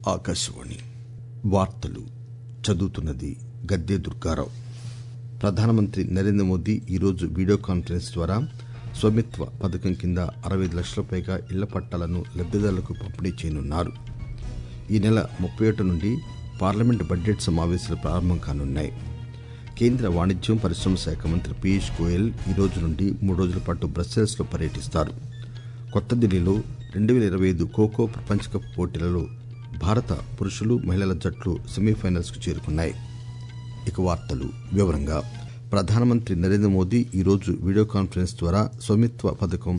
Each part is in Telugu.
ఆకాశవాణి వార్తలు చదువుతున్నది గద్దె దుర్గారావు ప్రధానమంత్రి నరేంద్ర మోదీ ఈరోజు వీడియో కాన్ఫరెన్స్ ద్వారా స్వామిత్వ పథకం కింద అరవై ఐదు లక్షల పైగా ఇళ్ల పట్టాలను లబ్దిదారులకు పంపిణీ చేయనున్నారు ఈ నెల ముప్పై ఒకటి నుండి పార్లమెంటు బడ్జెట్ సమావేశాలు ప్రారంభం కానున్నాయి కేంద్ర వాణిజ్యం పరిశ్రమ శాఖ మంత్రి పీయూష్ గోయల్ ఈ రోజు నుండి మూడు రోజుల పాటు బ్రస్సెల్స్ లో పర్యటిస్తారు కొత్త ఢిల్లీలో రెండు వేల ఇరవై ఐదు ఖోఖో ప్రపంచ కప్ పోటీలలో భారత పురుషులు మహిళల జట్లు సెమీఫైనల్స్ కు చేరుకున్నాయి ఇక వార్తలు వివరంగా ప్రధానమంత్రి నరేంద్ర మోదీ ఈరోజు వీడియో కాన్ఫరెన్స్ ద్వారా స్వామిత్వ పథకం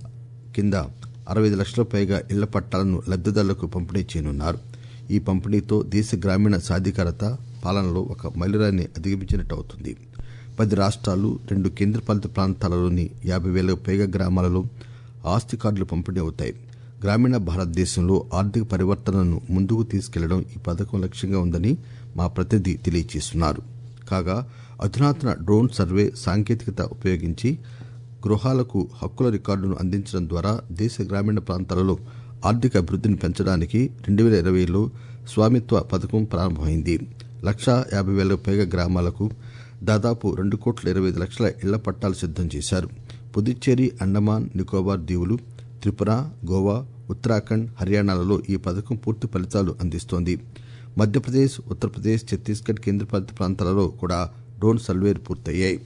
కింద అరవై ఐదు లక్షల పైగా ఇళ్ల పట్టాలను లబ్దిదారులకు పంపిణీ చేయనున్నారు ఈ పంపిణీతో దేశ గ్రామీణ సాధికారత పాలనలో ఒక మైలురాయిని అధిగమించినట్టు అవుతుంది పది రాష్ట్రాలు రెండు కేంద్రపాలిత ప్రాంతాలలోని యాభై వేలకు పైగా గ్రామాలలో ఆస్తి కార్డులు పంపిణీ అవుతాయి గ్రామీణ భారతదేశంలో ఆర్థిక పరివర్తనను ముందుకు తీసుకెళ్లడం ఈ పథకం లక్ష్యంగా ఉందని మా ప్రతినిధి తెలియజేస్తున్నారు కాగా అధునాతన డ్రోన్ సర్వే సాంకేతికత ఉపయోగించి గృహాలకు హక్కుల రికార్డును అందించడం ద్వారా దేశ గ్రామీణ ప్రాంతాలలో ఆర్థిక అభివృద్ధిని పెంచడానికి రెండు వేల ఇరవైలో స్వామిత్వ పథకం ప్రారంభమైంది లక్షా యాభై వేలకు పైగా గ్రామాలకు దాదాపు రెండు కోట్ల ఇరవై ఐదు లక్షల ఇళ్ల పట్టాలు సిద్దం చేశారు పుదుచ్చేరి అండమాన్ నికోబార్ దీవులు త్రిపుర గోవా ఉత్తరాఖండ్ హర్యానాలలో ఈ పథకం పూర్తి ఫలితాలు అందిస్తోంది మధ్యప్రదేశ్ ఉత్తరప్రదేశ్ ఛత్తీస్గఢ్ కేంద్రపాలిత ప్రాంతాలలో కూడా డ్రోన్ సర్వేలు పూర్తయ్యాయి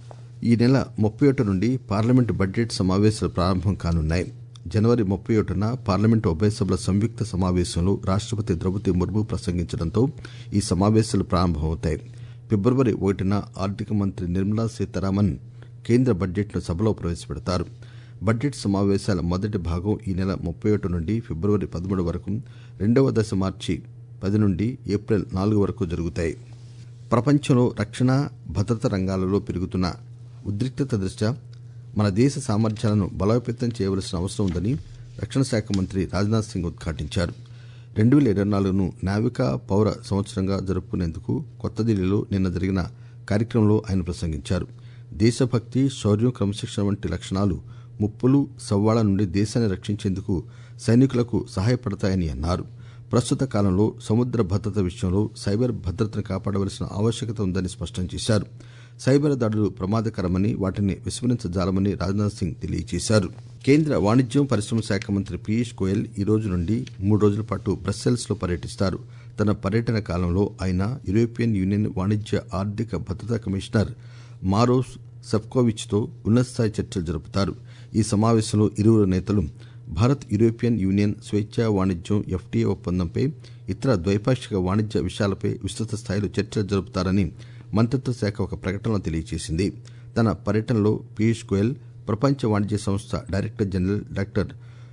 ఈ నెల ముప్పై ఒకటి నుండి పార్లమెంటు బడ్జెట్ సమావేశాలు ప్రారంభం కానున్నాయి జనవరి ముప్పై ఒకటిన పార్లమెంటు ఉభయ సభల సంయుక్త సమావేశంలో రాష్టపతి ద్రౌపది ముర్ము ప్రసంగించడంతో ఈ సమావేశాలు ప్రారంభమవుతాయి ఫిబ్రవరి ఒకటిన ఆర్థిక మంత్రి నిర్మలా సీతారామన్ కేంద్ర బడ్జెట్ను సభలో ప్రవేశపెడతారు బడ్జెట్ సమావేశాల మొదటి భాగం ఈ నెల ముప్పై ఒకటి నుండి ఫిబ్రవరి పదమూడు వరకు రెండవ దశ మార్చి పది నుండి ఏప్రిల్ నాలుగు వరకు జరుగుతాయి ప్రపంచంలో రక్షణ భద్రత రంగాలలో పెరుగుతున్న ఉద్రిక్తత దృష్ట్యా మన దేశ సామర్థ్యాలను బలోపేతం చేయవలసిన అవసరం ఉందని రక్షణ శాఖ మంత్రి రాజ్నాథ్ సింగ్ ఉద్ఘాటించారు రెండు వేల ఇరవై నాలుగును నావికా పౌర సంవత్సరంగా జరుపుకునేందుకు కొత్త ఢిల్లీలో నిన్న జరిగిన కార్యక్రమంలో ఆయన ప్రసంగించారు దేశభక్తి శౌర్యం క్రమశిక్షణ వంటి లక్షణాలు ముప్పులు సవ్వాళ్ల నుండి దేశాన్ని రక్షించేందుకు సైనికులకు సహాయపడతాయని అన్నారు ప్రస్తుత కాలంలో సముద్ర భద్రత విషయంలో సైబర్ భద్రతను కాపాడవలసిన ఆవశ్యకత ఉందని స్పష్టం చేశారు సైబర్ దాడులు ప్రమాదకరమని వాటిని విస్మరించజాలమని రాజ్నాథ్ సింగ్ తెలియజేశారు కేంద్ర వాణిజ్యం పరిశ్రమ శాఖ మంత్రి పీయూష్ గోయల్ ఈ రోజు నుండి మూడు రోజుల పాటు బ్రస్సెల్స్ లో పర్యటిస్తారు తన పర్యటన కాలంలో ఆయన యూరోపియన్ యూనియన్ వాణిజ్య ఆర్థిక భద్రతా కమిషనర్ మారోస్ సెఫ్కోవిచ్ తో ఉన్నతస్థాయి చర్చలు జరుపుతారు ఈ సమావేశంలో ఇరువురు నేతలు భారత్ యూరోపియన్ యూనియన్ స్వేచ్ఛా వాణిజ్యం ఎఫ్టీఏ ఒప్పందంపై ఇతర ద్వైపాక్షిక వాణిజ్య విషయాలపై విస్తృత స్థాయిలో చర్చలు జరుపుతారని మంత్రిత్వ శాఖ ఒక ప్రకటనలో తెలియజేసింది తన పర్యటనలో పీయూష్ గోయల్ ప్రపంచ వాణిజ్య సంస్థ director general doctor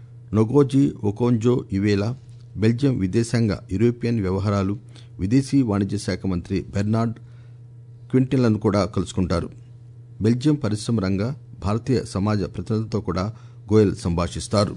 Ngozi Okonjo Iweala Belgium విదేశాంగ యూరోపియన్ వ్యవహారాలు విదేశీ వాణిజ్య శాఖ మంత్రి బెర్నార్డ్ క్వింటిన్లను కూడా కలుసుకుంటారు బెల్జియం పరిశ్రమ రంగ భారతీయ సమాజ ప్రతినిధులతో కూడా గోయల్ సంభాషిస్తారు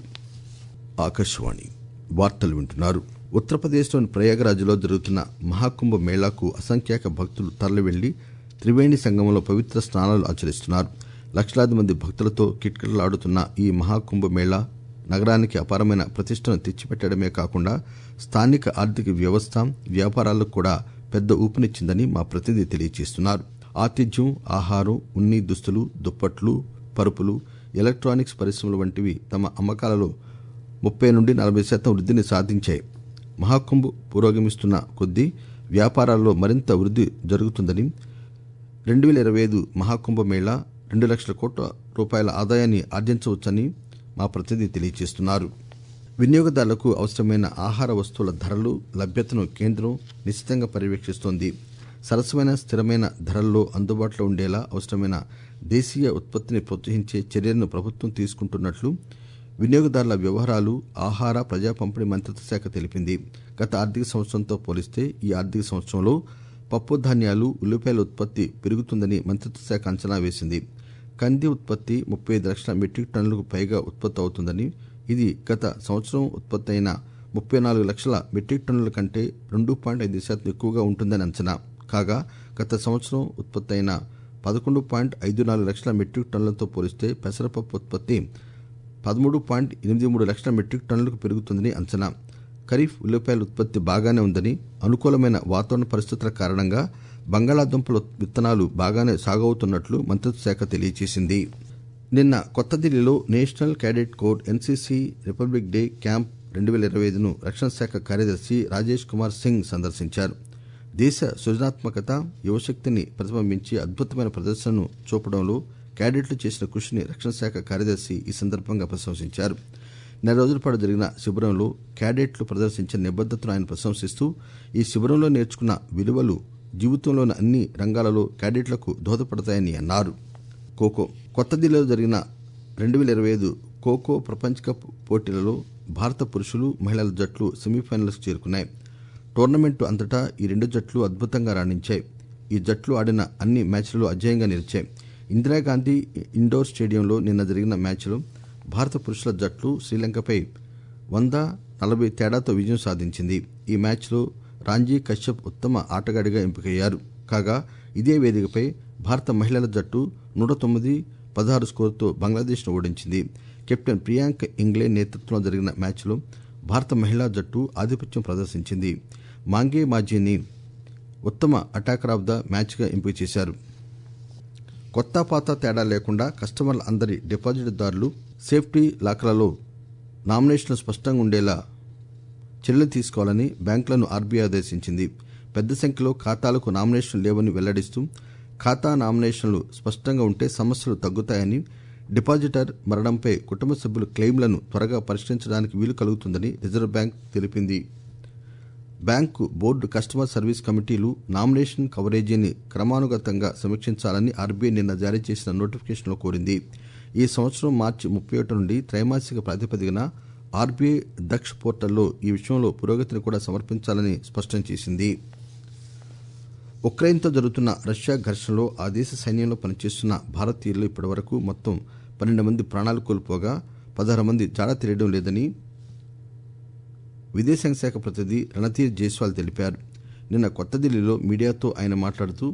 ఆకాశవాణి వార్తలు వింటున్నారు ఉత్తరప్రదేశ్లోని ప్రయాగరాజ్లో జరుగుతున్న మహాకుంభ మేళాకు అసంఖ్యాక భక్తులు తరలివెళ్లి త్రివేణి సంగమంలో పవిత్ర స్నానాలు ఆచరిస్తున్నారు లక్షలాది మంది భక్తులతో కిట్కిటలాడుతున్న ఈ మహాకుంభ మేళా నగరానికి అపారమైన ప్రతిష్టను తెచ్చిపెట్టడమే కాకుండా స్థానిక ఆర్థిక వ్యవస్థ వ్యాపారాలకు కూడా పెద్ద ఊపునిచ్చిందని మా ప్రతినిధి తెలియజేస్తున్నారు ఆతిథ్యం ఆహారం ఉన్ని దుస్తులు దుప్పట్లు పరుపులు ఎలక్ట్రానిక్స్ పరిశ్రమలు వంటివి తమ అమ్మకాలలో ముప్పై నుండి నలభై శాతం వృద్ధిని సాధించాయి మహాకుంభ్ పురోగమిస్తున్న కొద్దీ వ్యాపారాల్లో మరింత వృద్ధి జరుగుతుందని రెండు వేల ఇరవై ఐదు మహాకుంభ మేళా రెండు లక్షల కోట్ల రూపాయల ఆదాయాన్ని ఆర్జించవచ్చని మా ప్రతినిధి తెలియజేస్తున్నారు వినియోగదారులకు అవసరమైన ఆహార వస్తువుల ధరలు లభ్యతను కేంద్రం నిశ్చితంగా పర్యవేక్షిస్తోంది సరసమైన స్థిరమైన ధరల్లో అందుబాటులో ఉండేలా అవసరమైన దేశీయ ఉత్పత్తిని ప్రోత్సహించే చర్యలను ప్రభుత్వం తీసుకుంటున్నట్లు వినియోగదారుల వ్యవహారాలు ఆహార ప్రజా పంపిణీ మంత్రిత్వ శాఖ తెలిపింది గత ఆర్థిక సంవత్సరంతో పోలిస్తే ఈ ఆర్థిక సంవత్సరంలో పప్పు ధాన్యాలు ఉల్లిపాయల ఉత్పత్తి పెరుగుతుందని మంత్రిత్వ శాఖ అంచనా వేసింది కంది ఉత్పత్తి ముప్పై ఐదు లక్షల మెట్రిక్ టన్నులకు పైగా ఉత్పత్తి అవుతుందని ఇది గత సంవత్సరం ఉత్పత్తి అయిన ముప్పై నాలుగు లక్షల మెట్రిక్ టన్నుల కంటే రెండు పాయింట్ ఐదు శాతం ఎక్కువగా ఉంటుందని అంచనా కాగా గత సంవత్సరం ఉత్పత్తి అయిన పదకొండు పాయింట్ ఐదు నాలుగు లక్షల మెట్రిక్ టన్నులతో పోలిస్తే పెసరపప్పు ఉత్పత్తి పదమూడు పాయింట్ ఎనిమిది మూడు లక్షల మెట్రిక్ టన్నులకు పెరుగుతుందని అంచనా ఖరీఫ్ ఉల్లిపాయల ఉత్పత్తి బాగానే ఉందని అనుకూలమైన వాతావరణ పరిస్థితుల కారణంగా బంగాళాదుంపల విత్తనాలు బాగానే సాగవుతున్నట్లు మంత్రిత్వ శాఖ తెలియజేసింది నిన్న కొత్త ఢిల్లీలో national cadet corps NCC Republic Day camp రెండు వేల ఇరవై ఐదును రక్షణ శాఖ కార్యదర్శి రాజేష్ కుమార్ సింగ్ సందర్శించారు దేశ సృజనాత్మకత యువశక్తిని ప్రతిబింబించే అద్భుతమైన ప్రదర్శనను చూపడంలో క్యాడెట్లు చేసిన కృషిని రక్షణ శాఖ కార్యదర్శి ఈ సందర్భంగా ప్రశంసించారు నెల రోజుల పాటు జరిగిన శిబిరంలో క్యాడెట్లు ప్రదర్శించిన నిబద్దతను ఆయన ప్రశంసిస్తూ ఈ శిబిరంలో నేర్చుకున్న విలువలు జీవితంలోని అన్ని రంగాలలో క్యాడెట్లకు దోహదపడతాయని అన్నారు ఖోఖో కొత్త ఢిల్లీలో జరిగిన రెండు వేల ఇరవై ఐదు ఖోఖో ప్రపంచ కప్ పోటీలలో భారత పురుషులు మహిళల జట్లు సెమీఫైనల్స్ చేరుకున్నాయి టోర్నమెంటు అంతటా ఈ రెండు జట్లు అద్భుతంగా రాణించాయి ఈ జట్లు ఆడిన అన్ని మ్యాచ్లలో అజేయంగా నిలిచాయి ఇందిరాగాంధీ ఇండోర్ స్టేడియంలో నిన్న జరిగిన మ్యాచ్లో భారత పురుషుల జట్లు శ్రీలంకపై వంద నలభై తేడాతో విజయం సాధించింది ఈ మ్యాచ్లో రాంజీ కశ్యప్ ఉత్తమ ఆటగాడిగా ఎంపికయ్యారు కాగా ఇదే వేదికపై భారత మహిళల జట్టు నూట తొమ్మిది పదహారు స్కోరుతో బంగ్లాదేశ్ను ఓడించింది కెప్టెన్ ప్రియాంక్ ఇంగ్లే నేతృత్వంలో జరిగిన మ్యాచ్లో భారత మహిళా జట్టు ఆధిపత్యం ప్రదర్శించింది మాంగే మాజీని ఉత్తమ అటాకర్ ఆఫ్ ద మ్యాచ్గా ఎంపిక చేశారు కొత్త పాత తేడా లేకుండా కస్టమర్ల అందరి డిపాజిట్దారులు సేఫ్టీ లాకర్లలో నామినేషన్లు స్పష్టంగా ఉండేలా చర్యలు తీసుకోవాలని బ్యాంకులను ఆర్బీఐ ఆదేశించింది పెద్ద సంఖ్యలో ఖాతాలకు నామినేషన్లు లేవని వెల్లడిస్తూ ఖాతా నామినేషన్లు స్పష్టంగా ఉంటే సమస్యలు తగ్గుతాయని డిపాజిటర్ మరణంపై కుటుంబ సభ్యుల క్లెయిమ్లను త్వరగా పరిష్కరించడానికి వీలు కలుగుతుందని రిజర్వ్ బ్యాంక్ తెలిపింది బ్యాంకు బోర్డు కస్టమర్ సర్వీస్ కమిటీలు నామినేషన్ కవరేజీని క్రమానుగతంగా సమీక్షించాలని ఆర్బీఐ నిన్న జారీ చేసిన నోటిఫికేషన్లో కోరింది ఈ సంవత్సరం మార్చి ముప్పై ఒకటి నుండి త్రైమాసిక ప్రాతిపదికన ఆర్బీఐ దక్ష్ పోర్టల్లో ఈ విషయంలో పురోగతిని కూడా సమర్పించాలని స్పష్టం చేసింది ఉక్రెయిన్తో జరుగుతున్న రష్యా ఘర్షణలో ఆ దేశ సైన్యంలో పనిచేస్తున్న భారతీయులు ఇప్పటివరకు మొత్తం పన్నెండు మంది ప్రాణాలు కోల్పోగా పదహారు మంది జాడ తెలియడం లేదని విదేశాంగ శాఖ ప్రతినిధి రణధీర్ జైస్వాల్ తెలిపారు నిన్న కొత్త ఢిల్లీలో మీడియాతో ఆయన మాట్లాడుతూ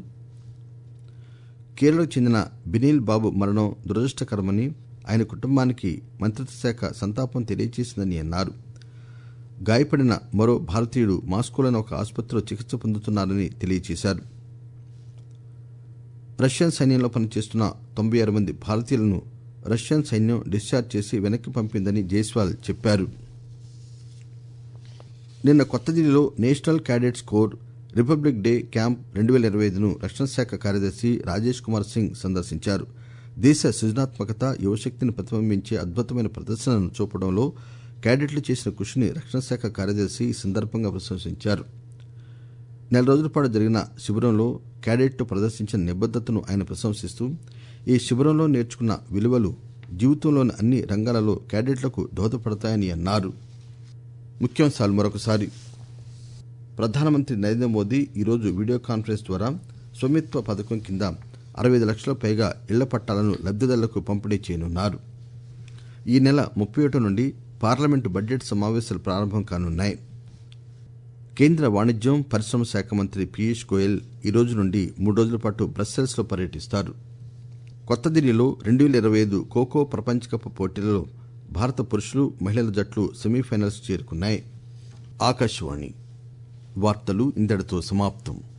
కేరళకు చెందిన బినీల్ బాబు మరణం దురదృష్టకరమని ఆయన కుటుంబానికి మంత్రిత్వ శాఖ సంతాపం తెలియజేసిందని అన్నారు గాయపడిన మరో భారతీయుడు మాస్కోలోని ఒక ఆసుపత్రిలో చికిత్స పొందుతున్నారని తెలియజేశారు రష్యన్ సైన్యంలో పనిచేస్తున్న తొంభై ఆరు మంది భారతీయులను రష్యన్ సైన్యం డిశ్చార్జ్ చేసి వెనక్కి పంపిందని జైస్వాల్ చెప్పారు నిన్న కొత్త ఢిల్లీలో national cadets corps Republic Day camp రెండు వేల ఇరవై ఐదును రక్షణ శాఖ కార్యదర్శి రాజేష్ కుమార్ సింగ్ సందర్శించారు దేశ సృజనాత్మకత యువశక్తిని ప్రతిబింబించే అద్భుతమైన ప్రదర్శనను చూపడంలో క్యాడెట్లు చేసిన కృషిని రక్షణ శాఖ కార్యదర్శి ఈ సందర్భంగా ప్రశంసించారు నెల రోజుల పాటు జరిగిన శిబిరంలో క్యాడెట్లు ప్రదర్శించిన నిబద్దతను ఆయన ప్రశంసిస్తూ ఈ శిబిరంలో నేర్చుకున్న విలువలు జీవితంలోని అన్ని రంగాలలో క్యాడెట్లకు దోహదపడతాయని అన్నారు ముఖ్యాంశాలు మరొకసారి ప్రధానమంత్రి నరేంద్ర మోదీ ఈరోజు వీడియో కాన్ఫరెన్స్ ద్వారా స్వమిత్వ పథకం కింద అరవై ఐదు లక్షల పైగా ఇళ్ల పట్టాలను లబ్దిదారులకు పంపిణీ చేయనున్నారు ఈ నెల ముప్పై ఒకటి నుండి పార్లమెంటు బడ్జెట్ సమావేశాలు ప్రారంభం కానున్నాయి కేంద్ర వాణిజ్యం పరిశ్రమ శాఖ మంత్రి పీయూష్ గోయల్ ఈ రోజు నుండి మూడు రోజుల పాటు బ్రస్సెల్స్ లో పర్యటిస్తారు కొత్త ఢిల్లీలో రెండు వేల ఇరవై ఐదు ఖోఖో ప్రపంచ కప్ పోటీలలో భారత పురుషులు మహిళల జట్లు సెమీఫైనల్స్ చేరుకున్నాయి ఆకాశవాణి వార్తలు ఇంతటితో సమాప్తం